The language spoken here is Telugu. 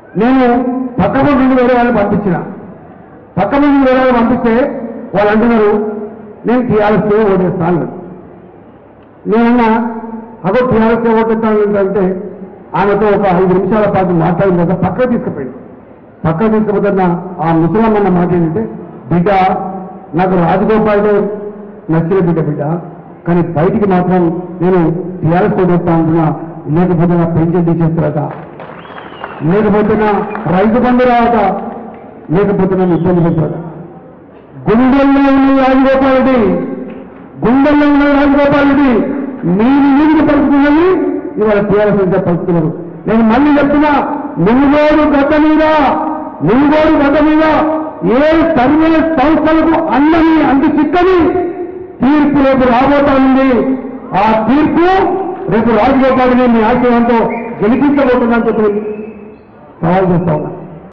నేను పక్క నుండి వేరే వాళ్ళని పంపించిన పక్క నుండి వేరే వాళ్ళు పంపిస్తే వాళ్ళు అంటున్నారు నేను టీఆర్ఎస్కే ఓటేస్తాను అన్నారు. నేనన్నా అదో టీఆర్ఎస్కే ఓటేస్తాను అంటే ఆమెతో ఒక ఐదు నిమిషాల పాటు మాట్లాడిన తర్వాత పక్కకు తీసుకుపోయింది పక్కకు తీసుకుపోతున్న ఆ ముసలమ్మన్న మాట ఏంటంటే బిడ్డ నాకు రాజగోపాల్తో నచ్చిన బిడ్డ బిడ్డ కానీ బయటికి మాత్రం నేను టీఆర్ఎస్ ఓటేస్తా ఉంటున్నా లేకపోతే నా పెన్షన్ తీసేస్తారట లేకపోతే నా రైతు బంధు రావట లేకపోతే నన్ను ఇబ్బంది పెడతారట గుండెల్లో ఉన్న రాజగోపాల్ రెడ్డి గుండెల్లో ఉన్న రాజగోపాల్ రెడ్డి మీరు నీరు పలుకుతున్నది ఇవాళ టీఆర్ఎస్ అయితే పలుకుతున్నారు నేను మళ్ళీ చెప్తున్నా మునుగోడు గడ్డ మీద మునుగోడు గడ్డ మీద ఏ సర్వే సంస్థలకు అన్నని అంటు చిక్కని తీర్పు రేపు రాబోతా ఉంది ఆ తీర్పు రేపు రాజగోపాల్ రెడ్డి మీ ఆశయంతో గెలిపించబోతుందని చెప్పి సవాల్ చేస్తా ఉన్నా